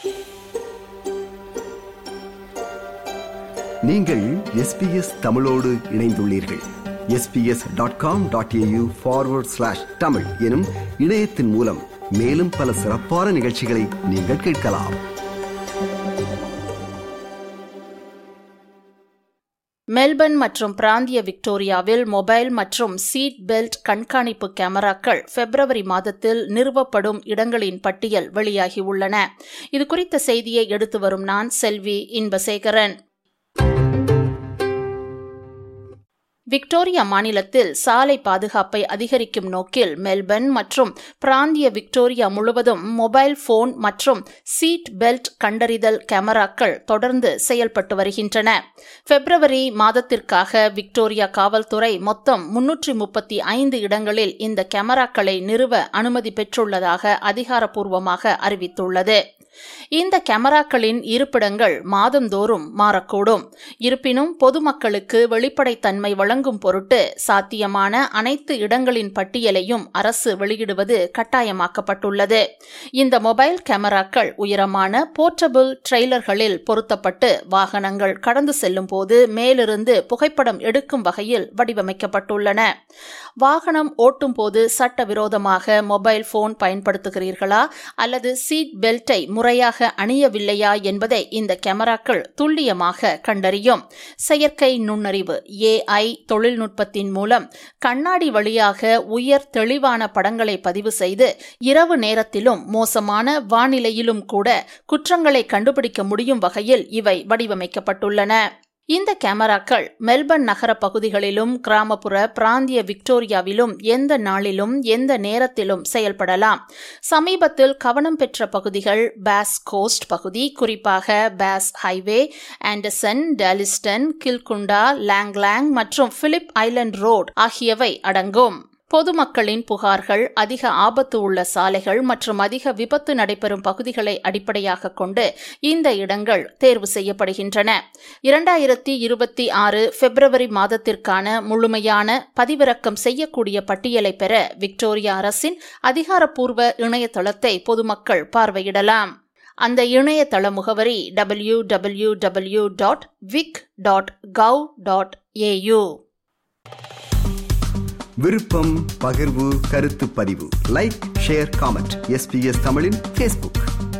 நீங்கள் எஸ்பிஎஸ் தமிழோடு இணைந்துள்ளீர்கள் SBS dot com dot AU forward slash Tamil எனும் இணையத்தின் மூலம் மேலும் பல சிறப்பான நிகழ்ச்சிகளை நீங்கள் கேட்கலாம் மெல்பர்ன் மற்றும் பிராந்திய விக்டோரியாவில் மொபைல் மற்றும் சீட் பெல்ட் கண்காணிப்பு கேமராக்கள் பிப்ரவரி மாதத்தில் நிறுவப்படும் இடங்களின் பட்டியல் வெளியாகியுள்ளன இது குறித்த செய்தியை எடுத்து வரும் நான் செல்வி இன்பசேகரன் விக்டோரியா மாநிலத்தில் சாலை பாதுகாப்பை அதிகரிக்கும் நோக்கில் மெல்பர்ன் மற்றும் பிராந்திய விக்டோரியா முழுவதும் மொபைல் போன் மற்றும் சீட் பெல்ட் கண்டறிதல் கேமராக்கள் தொடர்ந்து செயல்பட்டு வருகின்றன பிப்ரவரி மாதத்திற்காக விக்டோரியா காவல்துறை மொத்தம் முன்னூற்றி முப்பத்தி ஐந்து இடங்களில் இந்த கேமராக்களை நிறுவ அனுமதி பெற்றுள்ளதாக அதிகாரப்பூர்வமாக அறிவித்துள்ளது இந்த கேமராக்களின் இருப்பிடங்கள் மாதந்தோறும் மாறக்கூடும் இருப்பினும் பொதுமக்களுக்கு வெளிப்படைத்தன்மை வழங்கும் பொருட்டு சாத்தியமான அனைத்து இடங்களின் பட்டியலையும் அரசு வெளியிடுவது கட்டாயமாக்கப்பட்டுள்ளது இந்த மொபைல் கேமராக்கள் உயரமான போர்ட்டபிள் ட்ரெய்லர்களில் பொருத்தப்பட்டு வாகனங்கள் கடந்து செல்லும் போது மேலிருந்து புகைப்படம் எடுக்கும் வகையில் வடிவமைக்கப்பட்டுள்ளன வாகனம் ஓட்டும் போது சட்டவிரோதமாக மொபைல் போன் பயன்படுத்துகிறீர்களா அல்லது சீட் பெல்ட்டை முறையாக அணியவில்லையா என்பதை இந்த கேமராக்கள் துல்லியமாக கண்டறியும் செயற்கை நுண்ணறிவு ஏஐ தொழில்நுட்பத்தின் மூலம் கண்ணாடி வழியாக உயர் தெளிவான படங்களை பதிவு செய்து இரவு நேரத்திலும் மோசமான வானிலையிலும் கூட குற்றங்களை கண்டுபிடிக்க முடியும் வகையில் இவை வடிவமைக்கப்பட்டுள்ளன இந்த கேமராக்கள் மெல்பர்ன் நகர பகுதிகளிலும் கிராமப்புற பிராந்திய விக்டோரியாவிலும் எந்த நாளிலும் எந்த நேரத்திலும் செயல்படலாம் சமீபத்தில் கவனம் பெற்ற பகுதிகள் பேஸ் கோஸ்ட் பகுதி குறிப்பாக Bass Highway Anderson Dalyston Kilcunda Lang Lang மற்றும் பிலிப் ஐலண்ட் ரோட் ஆகியவை அடங்கும் பொதுமக்களின் புகார்கள் அதிக ஆபத்து உள்ள சாலைகள் மற்றும் அதிக விபத்து நடைபெறும் பகுதிகளை அடிப்படையாக கொண்டு இந்த இடங்கள் தேர்வு செய்யப்படுகின்றன இரண்டாயிரத்தி இருபத்தி ஆறு பிப்ரவரி மாதத்திற்கான முழுமையான பதிவிறக்கம் செய்யக்கூடிய பட்டியலை பெற விக்டோரியா அரசின் அதிகாரப்பூர்வ இணையதளத்தை பொதுமக்கள் பார்வையிடலாம் அந்த இணையதள முகவரி W W W dot vic dot gov dot AU விருப்பம் பகிர்வு கருத்து பதிவு லைக் ஷேர் காமெண்ட் எஸ்பிஎஸ் தமிழின் ஃபேஸ்புக்